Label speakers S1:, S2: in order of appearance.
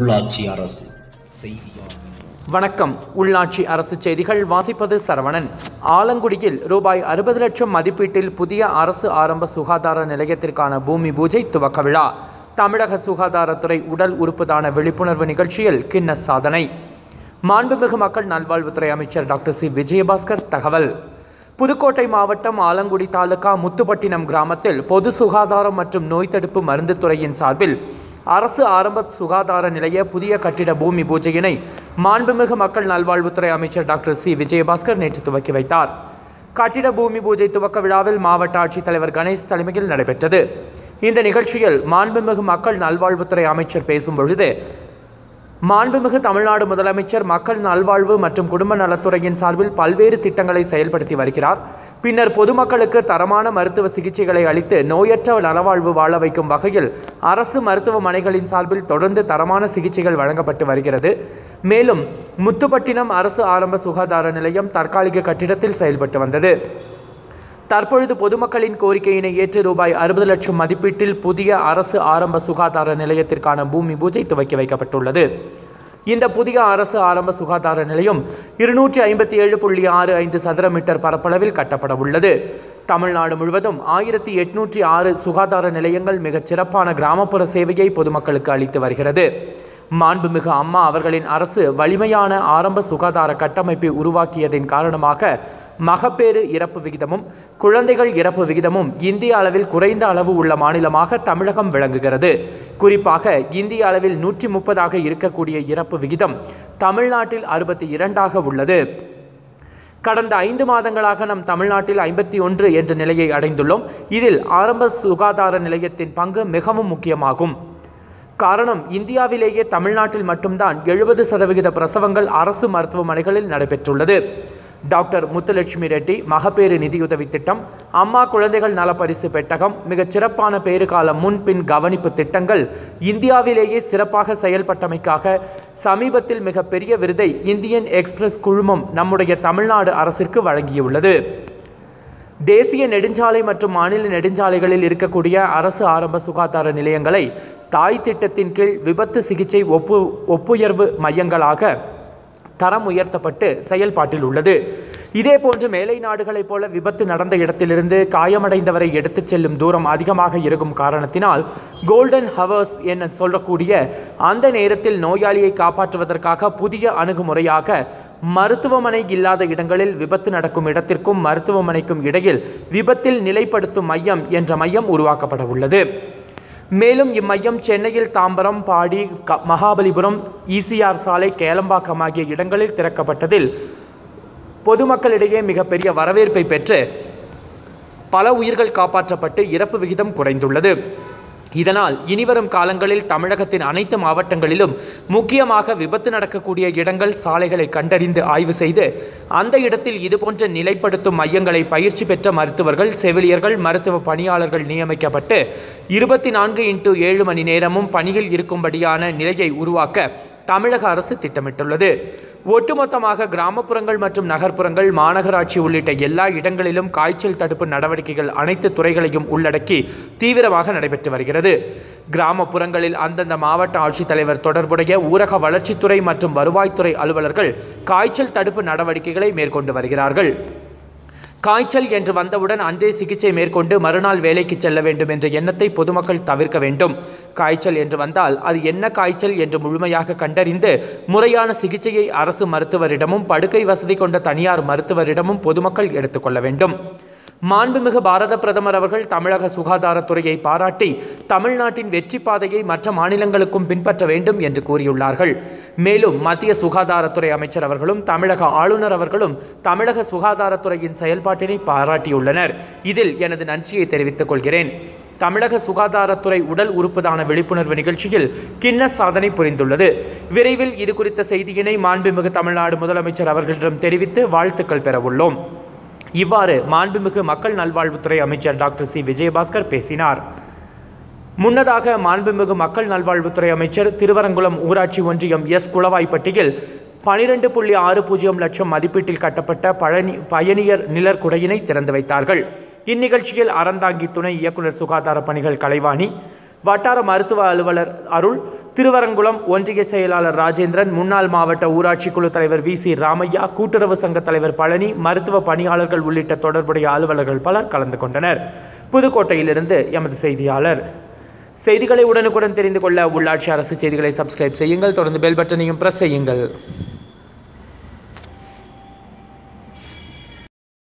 S1: உள்ளாட்சி அரசு செய்தியாளர்
S2: வணக்கம் உள்ளாட்சி அரசு செய்திகள் வாசிப்பது சரவணன் ஆலங்குடியில் ரூபாய் அறுபது லட்சம் மதிப்பீட்டில் புதிய அரசு ஆரம்ப சுகாதார நிலையத்திற்கான பூமி பூஜை துவக்க விழா தமிழக சுகாதாரத்துறை உடல் உறுப்புதான விழிப்புணர்வு நிகழ்ச்சியில் கின்னஸ் சாதனை மாண்புமிகு மக்கள் நல்வாழ்வுத்துறை அமைச்சர் டாக்டர் சி விஜயபாஸ்கர் தகவல் புதுக்கோட்டை மாவட்டம் ஆலங்குடி தாலுகா முத்துப்பட்டினம் கிராமத்தில் பொது சுகாதாரம் மற்றும் நோய் தடுப்பு மருந்து துறையின் சார்பில் அரசு ஆரம்ப சுகாதார நிலைய புதிய கட்டிட பூமி பூஜையினை மாண்புமிகு மக்கள் நல்வாழ்வுத்துறை அமைச்சர் டாக்டர் சி விஜயபாஸ்கர் நேற்று துவக்கி வைத்தார் கட்டிட பூமி பூஜை துவக்க விழாவில் மாவட்ட ஆட்சித்தலைவர் கணேஷ் தலைமையில் நடைபெற்றது இந்த நிகழ்ச்சியில் மாண்புமிகு மக்கள் நல்வாழ்வுத்துறை அமைச்சர் பேசும் பொழுது மாண்புமிகு தமிழ்நாடு முதலமைச்சர் மக்கள் நல்வாழ்வு மற்றும் குடும்ப நலத்துறையின் சார்பில் பல்வேறு திட்டங்களை செயல்படுத்தி வருகிறார் பின்னர் பொதுமக்களுக்கு தரமான மருத்துவ சிகிச்சைகளை அளித்து நோயற்ற நலவாழ்வு வாழ வைக்கும் வகையில் அரசு மருத்துவமனைகளின் சார்பில் தொடர்ந்து தரமான சிகிச்சைகள் வழங்கப்பட்டு வருகிறது மேலும் முத்துப்பட்டினம் அரசு ஆரம்ப சுகாதார நிலையம் தற்காலிக கட்டிடத்தில் செயல்பட்டு வந்தது தற்பொழுது பொதுமக்களின் கோரிக்கையினை ஏற்று ரூபாய் அறுபது லட்சம் மதிப்பீட்டில் புதிய அரசு ஆரம்ப சுகாதார நிலையத்திற்கான பூமி பூஜை துவக்கி வைக்கப்பட்டுள்ளது இந்த புதிய அரசு ஆரம்ப சுகாதார நிலையம் இருநூற்றி ஐம்பத்தி ஏழு புள்ளி ஆறு ஐந்து சதுர மீட்டர் பரப்பளவில் கட்டப்பட உள்ளது தமிழ்நாடு முழுவதும் ஆயிரத்தி எட்நூற்றி ஆறு சுகாதார நிலையங்கள் மிகச் சிறப்பான கிராமப்புற சேவையை பொதுமக்களுக்கு அளித்து வருகிறது மாண்புமிகு அம்மா அவர்களின் அரசு வலிமையான ஆரம்ப சுகாதார கட்டமைப்பை உருவாக்கியதின் காரணமாக மகப்பேறு இறப்பு விகிதமும் குழந்தைகள் இறப்பு விகிதமும் இந்திய அளவில் குறைந்த அளவு உள்ள மாநிலமாக தமிழகம் விளங்குகிறது குறிப்பாக இந்திய அளவில் நூற்றி முப்பதாக இருக்கக்கூடிய இறப்பு விகிதம் தமிழ்நாட்டில் அறுபத்தி இரண்டாக உள்ளது கடந்த ஐந்து மாதங்களாக நம் தமிழ்நாட்டில் ஐம்பத்தி ஒன்று என்ற நிலையை அடைந்துள்ளோம் இதில் ஆரம்ப சுகாதார நிலையத்தின் பங்கு மிகவும் முக்கியமாகும் காரணம் இந்தியாவிலேயே தமிழ்நாட்டில் மட்டும்தான் எழுபது சதவிகித பிரசவங்கள் அரசு மருத்துவமனைகளில் நடைபெற்றுள்ளது டாக்டர் முத்துலட்சுமி ரெட்டி மகப்பேறு நிதியுதவி திட்டம் அம்மா குழந்தைகள் நலப்பரிசு பெட்டகம் மிகச் சிறப்பான பேறுகால முன்பின் கவனிப்பு திட்டங்கள் இந்தியாவிலேயே சிறப்பாக செயல்பட்டமைக்காக சமீபத்தில் மிகப்பெரிய விருதை இந்தியன் எக்ஸ்பிரஸ் குழுமம் நம்முடைய தமிழ்நாடு அரசிற்கு வழங்கியுள்ளது தேசிய நெடுஞ்சாலை மற்றும் மாநில நெடுஞ்சாலைகளில் இருக்கக்கூடிய அரசு ஆரம்ப சுகாதார நிலையங்களை தாய் திட்டத்தின் கீழ் விபத்து சிகிச்சை ஒப்பு ஒப்புயர்வு மையங்களாக தரம் உயர்த்தப்பட்டு செயல்பாட்டில் உள்ளது இதே போன்று மேலை நாடுகளைப் போல விபத்து நடந்த இடத்திலிருந்து காயமடைந்தவரை எடுத்துச் செல்லும் தூரம் அதிகமாக இருக்கும் காரணத்தினால் கோல்டன் ஹவர்ஸ் என சொல்லக்கூடிய அந்த நேரத்தில் நோயாளியை காப்பாற்றுவதற்காக புதிய அணுகுமுறையாக மருத்துவமனை இல்லாத இடங்களில் விபத்து நடக்கும் இடத்திற்கும் மருத்துவமனைக்கும் இடையில் விபத்தில் நிலைப்படுத்தும் மையம் என்ற மையம் உருவாக்கப்பட உள்ளது மேலும் இம்மையம் சென்னையில் தாம்பரம் பாடி க மகாபலிபுரம் இசிஆர் சாலை கேளம்பாக்கம் ஆகிய இடங்களில் திறக்கப்பட்டதில் பொதுமக்களிடையே மிகப்பெரிய வரவேற்பை பெற்று பல உயிர்கள் காப்பாற்றப்பட்டு இறப்பு விகிதம் குறைந்துள்ளது இதனால் இனிவரும் காலங்களில் தமிழகத்தின் அனைத்து மாவட்டங்களிலும் முக்கியமாக விபத்து நடக்கக்கூடிய இடங்கள் சாலைகளை கண்டறிந்து ஆய்வு செய்து அந்த இடத்தில் இதுபோன்ற நிலைப்படுத்தும் மையங்களை பயிற்சி பெற்ற மருத்துவர்கள் செவிலியர்கள் மருத்துவ பணியாளர்கள் நியமிக்கப்பட்டு இருபத்தி நான்கு இன்ட்டு ஏழு மணி நேரமும் பணியில் இருக்கும்படியான நிலையை உருவாக்க தமிழக அரசு திட்டமிட்டுள்ளது ஒட்டுமொத்தமாக கிராமப்புறங்கள் மற்றும் நகர்ப்புறங்கள் மாநகராட்சி உள்ளிட்ட எல்லா இடங்களிலும் காய்ச்சல் தடுப்பு நடவடிக்கைகள் அனைத்து துறைகளையும் உள்ளடக்கி தீவிரமாக நடைபெற்று வருகிறது கிராமப்புறங்களில் அந்தந்த மாவட்ட ஆட்சித்தலைவர் தொடர்புடைய ஊரக வளர்ச்சித்துறை மற்றும் வருவாய்த்துறை அலுவலர்கள் காய்ச்சல் தடுப்பு நடவடிக்கைகளை மேற்கொண்டு வருகிறார்கள் காய்ச்சல் என்று வந்தவுடன் அன்றே சிகிச்சை மேற்கொண்டு மறுநாள் வேலைக்கு செல்ல வேண்டும் என்ற எண்ணத்தை பொதுமக்கள் தவிர்க்க வேண்டும் காய்ச்சல் என்று வந்தால் அது என்ன காய்ச்சல் என்று முழுமையாக கண்டறிந்து முறையான சிகிச்சையை அரசு மருத்துவரிடமும் படுக்கை வசதி கொண்ட தனியார் மருத்துவரிடமும் பொதுமக்கள் எடுத்துக்கொள்ள வேண்டும் மாண்புமிகு பாரத பிரதமர் அவர்கள் தமிழக சுகாதாரத்துறையை பாராட்டி தமிழ்நாட்டின் வெற்றி பாதையை மற்ற மாநிலங்களுக்கும் பின்பற்ற வேண்டும் என்று கூறியுள்ளார்கள் மேலும் மத்திய சுகாதாரத்துறை அமைச்சர் அவர்களும் தமிழக ஆளுநர் அவர்களும் தமிழக சுகாதாரத்துறையின் செயல்பாட்டினை பாராட்டியுள்ளனர் இதில் எனது நன்றியை தெரிவித்துக் கொள்கிறேன் தமிழக சுகாதாரத்துறை உடல் உறுப்புதான விழிப்புணர்வு நிகழ்ச்சியில் கின்னஸ் சாதனை புரிந்துள்ளது விரைவில் இது குறித்த செய்தியினை மாண்புமிகு தமிழ்நாடு முதலமைச்சர் அவர்களிடம் தெரிவித்து வாழ்த்துக்கள் பெறவுள்ளோம் இவ்வாறு மாண்புமிகு மக்கள் நல்வாழ்வுத்துறை அமைச்சர் டாக்டர் சி விஜயபாஸ்கர் பேசினார் முன்னதாக மாண்புமிகு மக்கள் நல்வாழ்வுத்துறை அமைச்சர் திருவரங்குளம் ஊராட்சி ஒன்றியம் எஸ் குளவாய்ப்பட்டியில் பனிரெண்டு புள்ளி ஆறு பூஜ்ஜியம் லட்சம் மதிப்பீட்டில் கட்டப்பட்ட பழனி பயணியர் நிழற்குடையினை திறந்து வைத்தார்கள் இந்நிகழ்ச்சியில் அறந்தாங்கி துணை இயக்குனர் சுகாதார பணிகள் கலைவாணி வட்டார மருத்துவ அலுவலர் அருள் திருவரங்குளம் ஒன்றிய செயலாளர் ராஜேந்திரன் முன்னாள் மாவட்ட ஊராட்சி குழு தலைவர் வி சி ராமையா கூட்டுறவு சங்க தலைவர் பழனி மருத்துவ பணியாளர்கள் உள்ளிட்ட தொடர்புடைய அலுவலர்கள் பலர் கலந்து கொண்டனர் புதுக்கோட்டையிலிருந்து எமது செய்தியாளர் செய்திகளை உடனுக்குடன் தெரிந்து கொள்ள உள்ளாட்சி அரசு செய்திகளை சப்ஸ்கிரைப் செய்யுங்கள் தொடர்ந்து பெல் பட்டனையும் பிரஸ் செய்யுங்கள்